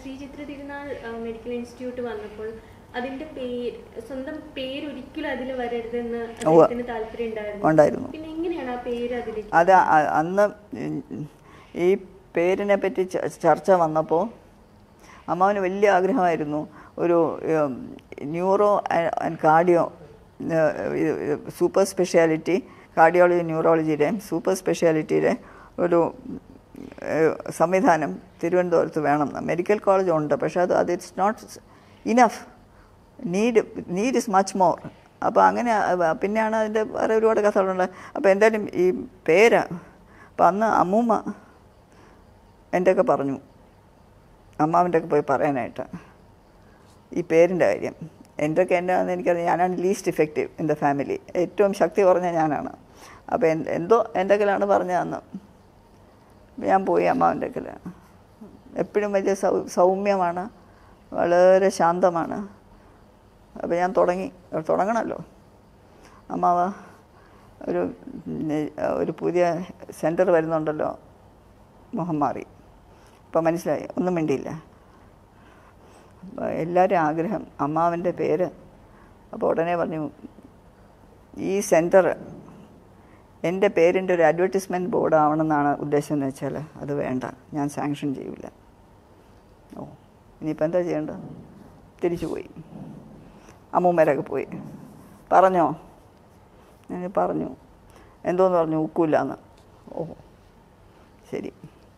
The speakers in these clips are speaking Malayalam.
ശ്രീ ചിത്ര തിരുനാൾ മെഡിക്കൽ ഇൻസ്റ്റിറ്റ്യൂട്ട് വന്നപ്പോൾ അതിന്റെ പേര് സ്വന്തം പേര് ഒരിക്കലും അതിൽ വരരുതെന്ന് അദ്ദേഹത്തിന് താല്പര്യം ഉണ്ടായിരുന്നു ഉണ്ടായിരുന്നു പിന്നെ എങ്ങനെയാണ് ആ പേര് അതിൽ അത് അ- അന്ന് ഈ പേരിനെ പറ്റി ച- ചർച്ച വന്നപ്പോൾ അമ്മാവന് വലിയ ആഗ്രഹമായിരുന്നു ഒരു ഉം, neuro and cardio super speciality cardiology ന്യൂറോളജിയുടെ സൂപ്പർ സ്പെഷ്യാലിറ്റിയുടെ ഒരു ഏഹ്, സംവിധാനം തിരുവനന്തപുരത്ത് വേണം മെഡിക്കൽ കോളേജ് ഉണ്ട് പക്ഷേ അത് അത് it's not enough need need is much more അപ്പോൾ അങ്ങനെ അഹ് പിന്നെയാണ് അതിൻ്റെ വേറെ ഒരുപാട് കഥകളുണ്ട് അപ്പോൾ എന്തായാലും ഈ പേര് അപ്പം അന്ന് അമ്മൂമ്മ എൻ്റെ ഒക്കെ പറഞ്ഞു അമ്മാവിൻ്റെ ഒക്കെ പോയി പറയാനായിട്ട് ഈ പേരിൻ്റെ കാര്യം എൻ്റെ ഒക്കെ എന്നാന്ന് എനിക്കറിയാം ഞാനാണ് least effective in the family ഏറ്റവും ശക്തി കുറഞ്ഞ ഞാനാണ് അപ്പോൾ എൻ- എന്തോ എൻ്റെ കയ്യിലാണ് പറഞ്ഞതെന്ന് ഞാൻ പോയി അമ്മാവിൻ്റെ കയ്യിൽ എപ്പോഴും വലിയ സൗ സൗമ്യമാണ് വളരെ ശാന്തമാണ് അപ്പോൾ ഞാൻ തുടങ്ങി തുടങ്ങണമല്ലോ അമ്മാവ ഒരു നെ- ഒരു പുതിയ സെൻറ്റർ വരുന്നുണ്ടല്ലോ മുഖം മാറി അപ്പോൾ മനസ്സിലായി ഒന്നും മിണ്ടിയില്ല അപ്പോൾ എല്ലാവരും ആഗ്രഹം അമ്മാവൻ്റെ പേര് അപ്പോൾ ഉടനെ പറഞ്ഞു ഈ സെൻറ്റർ എൻ്റെ പേരിൻ്റെ ഒരു അഡ്വർടൈസ്മെൻറ്റ് ബോർഡ് ആവണമെന്നാണ് ഉദ്ദേശം എന്ന് വെച്ചാൽ അത് വേണ്ട ഞാൻ സാങ്ഷൻ ചെയ്യില്ല ഓ ഇനിയിപ്പോൾ എന്താ ചെയ്യേണ്ടത് തിരിച്ചു പോയി അമ്മൂമ്മേരൊക്കെ പോയി പറഞ്ഞോ ഞാൻ പറഞ്ഞു എന്തോന്ന് പറഞ്ഞു ഉക്കൂലെന്ന് ഓ ശരി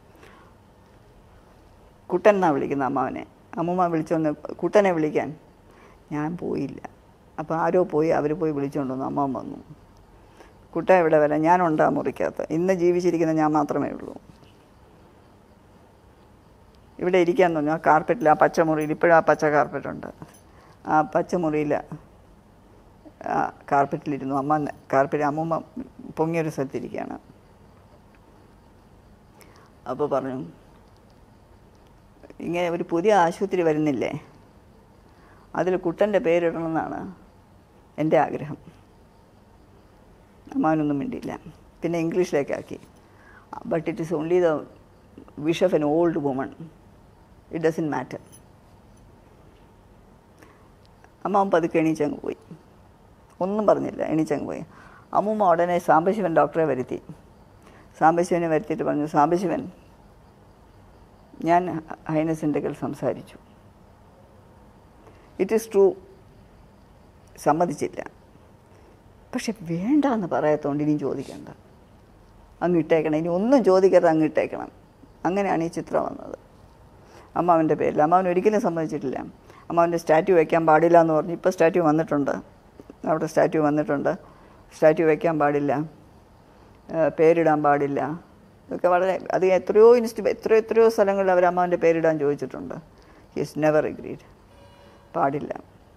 കുട്ടൻ എന്നാണ് വിളിക്കുന്ന അമ്മാവനെ അമ്മൂമ്മ വിളിച്ചോണ്ട് കുട്ടനെ വിളിക്കാൻ ഞാൻ പോയില്ല അപ്പോൾ ആരോ പോയി അവർ പോയി വിളിച്ചുകൊണ്ട് വന്നു അമ്മാവൻ വന്നു കുട്ട ഇവിടെ വരാം ഞാനുണ്ട് ആ മുറിക്കകത്ത് ഇന്ന് ജീവിച്ചിരിക്കുന്ന ഞാൻ മാത്രമേ ഉള്ളൂ ഇവിടെ ഇരിക്കാൻ തോന്നി ആ കാർപ്പറ്റിൽ ആ പച്ച മുറിയിൽ ഇപ്പോഴും ആ പച്ച കാർപ്പറ്റുണ്ട് ആ പച്ച മുറിയിൽ ആ കാർപ്പറ്റിലിരുന്നു അമ്മ കാർപ്പറ്റ് അമ്മൂമ്മ പൊങ്ങിയൊരു സ്ഥലത്തിരിക്കുകയാണ് അപ്പോൾ പറഞ്ഞു ഇങ്ങനെ ഒരു പുതിയ ആശുപത്രി വരുന്നില്ലേ അതിൽ കുട്ടൻ്റെ പേരിടണമെന്നാണ് എൻ്റെ ആഗ്രഹം അമ്മാവനൊന്നും മിണ്ടിയില്ല പിന്നെ ഇംഗ്ലീഷിലേക്കാക്കി but it is only the wish of an old woman it doesn't matter അമ്മാവൻ പതുക്കെ എണീച്ചങ്ങ് പോയി ഒന്നും പറഞ്ഞില്ല എണീച്ചങ്ങ് പോയി അമ്മൂമ്മ ഉടനെ സാംബശിവൻ ഡോക്ടറെ വരുത്തി സാംബശിവനെ വരുത്തിയിട്ട് പറഞ്ഞു സാംബശിവൻ ഞാൻ ഹൈനസിൻ്റെ കയ്യിൽ സംസാരിച്ചു ഇറ്റ് ഈസ് ട്രൂ സമ്മതിച്ചില്ല പക്ഷെ വേണ്ട എന്ന് പറയാത്തതുകൊണ്ട് ഇനിയും ചോദിക്കണ്ട അങ്ങ് ഇട്ടേക്കണം ഇനി ഒന്നും ചോദിക്കരുത് അങ്ങ് ഇട്ടേക്കണം അങ്ങനെയാണ് ഈ ചിത്രം വന്നത് അമ്മാവൻ്റെ പേരിൽ അമ്മാവൻ ഒരിക്കലും സമ്മതിച്ചിട്ടില്ല അമ്മാവൻ്റെ സ്റ്റാറ്റ്യൂ വയ്ക്കാൻ പാടില്ല എന്ന് പറഞ്ഞു ഇപ്പോൾ സ്റ്റാറ്റ്യൂ വന്നിട്ടുണ്ട് അവിടെ സ്റ്റാറ്റ്യൂ വന്നിട്ടുണ്ട് സ്റ്റാറ്റ്യൂ വയ്ക്കാൻ പാടില്ല ഏഹ് പേരിടാൻ പാടില്ല ഇതൊക്കെ വളരെ അത് എത്രയോ ഇൻസ്റ്റി എത്രയോ എത്രയോ സ്ഥലങ്ങളിൽ അവർ അമ്മാവൻ്റെ പേരിടാൻ ചോദിച്ചിട്ടുണ്ട് ഹിസ് നെവർ എഗ്രീഡ് പാടില്ല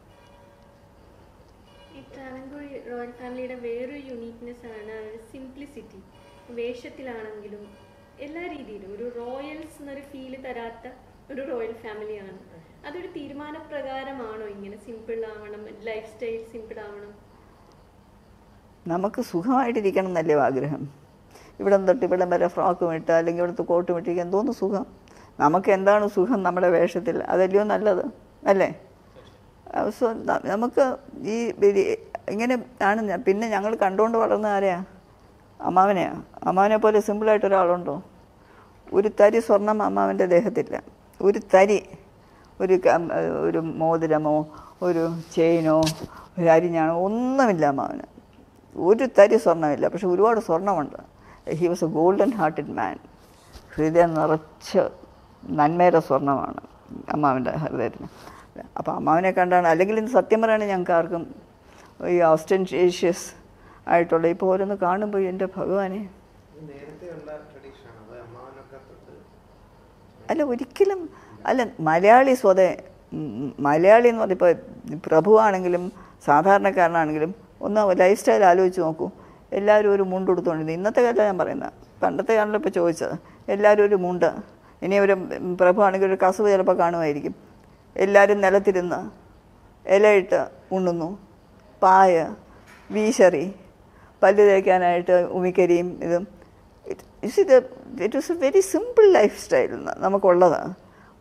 ഈ ട്രാവൻകൂർ റോയൽ ഫാമിലിയുടെ വേറൊരു യുണീക്നെസ് ആണ് സിംപ്ലിസിറ്റി വേഷത്തിലാണെങ്കിലും എല്ലാ രീതിയിലും ഒരു റോയൽസ് എന്നൊരു ഫീല് തരാത്ത ഒരു റോയൽ ഫാമിലിയാണ് അതൊരു തീരുമാനപ്രകാരമാണോ ഇങ്ങനെ സിമ്പിൾ ആവണം ലൈഫ് സ്റ്റൈൽ സിമ്പിൾ ആവണം നമുക്ക് സുഖമായിട്ടിരിക്കണം എന്നല്ലേ ആഗ്രഹം ഇവിടെ തൊട്ട് ഇവിടം വരെ ഫ്രോക്കും ഇട്ട് അല്ലെങ്കിൽ ഇവിടുത്തെ കോട്ടും ഇട്ടിരിക്കാൻ എന്തോന്ന് സുഖം നമുക്ക് എന്താണ് സുഖം നമ്മുടെ വേഷത്തിൽ അതല്ലയോ നല്ലത് അല്ലേ അഹ് സോ ന- നമുക്ക് ഈ ഇത് ഇങ്ങനെ ആണ് ഞാൻ- പിന്നെ ഞങ്ങൾ കണ്ടുകൊണ്ട് വളർന്ന ആരെയാ അമ്മാവനെയാ അമ്മാവനെ പോലെ സിമ്പിളായിട്ട് ഒരാളുണ്ടോ ഒരു തരി സ്വർണം അമ്മാവൻ്റെ ദേഹത്തില്ല ഒരു തരി ഒരു ക- ഒരു മോതിരമോ ഒരു ചെയിനോ ഒരു അരിഞ്ഞാണോ ഒന്നുമില്ല അമ്മാവന് ഒരു തരി സ്വർണ്ണമില്ല പക്ഷെ ഒരുപാട് സ്വർണ്ണമുണ്ട് he was a golden hearted man ഹൃദയം നിറച്ച് നന്മയുടെ സ്വർണ്ണമാണ് അമ്മാവൻ്റെ ഹൃദയത്തിന് അപ്പോൾ അമ്മാവനെ കണ്ടാണ് അല്ലെങ്കിൽ ഇന്ന് സത്യം പറയുകയാണെങ്കിൽ ഞങ്ങൾക്ക് ആർക്കും ഈ ഓസ്റ്റൻഷേഷ്യസ് ആയിട്ടുള്ള ഇപ്പോൾ ഓരോന്ന് കാണുമ്പോൾ എൻ്റെ ഭഗവാനെ നേരത്തെയുള്ള ട്രഡീഷനാണ് അത് അമ്മാവനൊക്കെ തൊട്ട് അല്ല ഒരിക്കലും അല്ല മലയാളി സ്വതേ ഉം, മലയാളി എന്ന് പറഞ്ഞപ്പോൾ പ്രഭുവാണെങ്കിലും സാധാരണക്കാരനാണെങ്കിലും ഒന്ന് ലൈഫ് സ്റ്റൈൽ ആലോചിച്ച് നോക്കൂ എല്ലാവരും ഒരു മുണ്ട് ഉടുത്തുകൊണ്ടിരുന്നു ഇന്നത്തെ കാലത്താണ് ഞാൻ പറയുന്നത് പണ്ടത്തെ കാലം ഇപ്പോൾ ചോദിച്ചത് എല്ലാവരും ഒരു മുണ്ട് ഇനി ഒരു പ്രഭു ആണെങ്കിൽ ഒരു കസവ് ചിലപ്പോൾ കാണുമായിരിക്കും എല്ലാവരും നിലത്തിരുന്ന് ഇലയിട്ട് ഉണ്ണുന്നു പായ വീശറി പല്ല് തേക്കാനായിട്ട് ഉമിക്കരിയും ഇതും it was a very simple life style നമുക്കുള്ളത്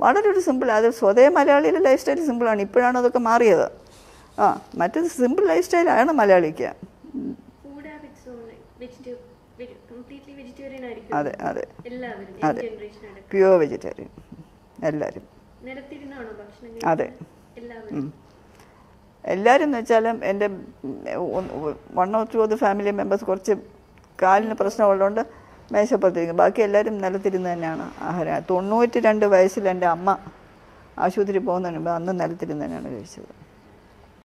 വളരെ ഒരു സിമ്പിൾ അത് സ്വതേ മലയാളിയുടെ ലൈഫ് സ്റ്റൈൽ സിമ്പിളാണ് ഇപ്പോഴാണ് അതൊക്കെ മാറിയത് ആ മറ്റത് സിമ്പിൾ ലൈഫ് സ്റ്റൈലാണ് മലയാളിക്ക് food habits vegetarian completely vegetarian ആയിരിക്കും അതെ അതെ എല്ലാവരും അതെ. ജനറേഷൻ അടക്കം പ്യുവർ വെജിറ്റേറിയൻ എല്ലാവരും നിരത്തിരുന്നാണോ ഭക്ഷണം അതെ. കഴിക്കുന്നത്? എല്ലാവരും എല്ലാവരും എന്ന് വെച്ചാലും എൻ്റെ one or two of the family members കുറച്ച് കാലിന് പ്രശ്നമുള്ളതുകൊണ്ട് മേശപ്പുറത്തിരിക്കും ബാക്കി എല്ലാവരും നിലത്തിരുന്ന് തന്നെയാണ് ആഹാരം തൊണ്ണൂറ്റി രണ്ട് വയസ്സിൽ എൻ്റെ അമ്മ ആശുപത്രി പോകുന്നതിന് മുമ്പ് അന്ന് നിലത്തിരുന്ന് തന്നെയാണ് കഴിച്ചത്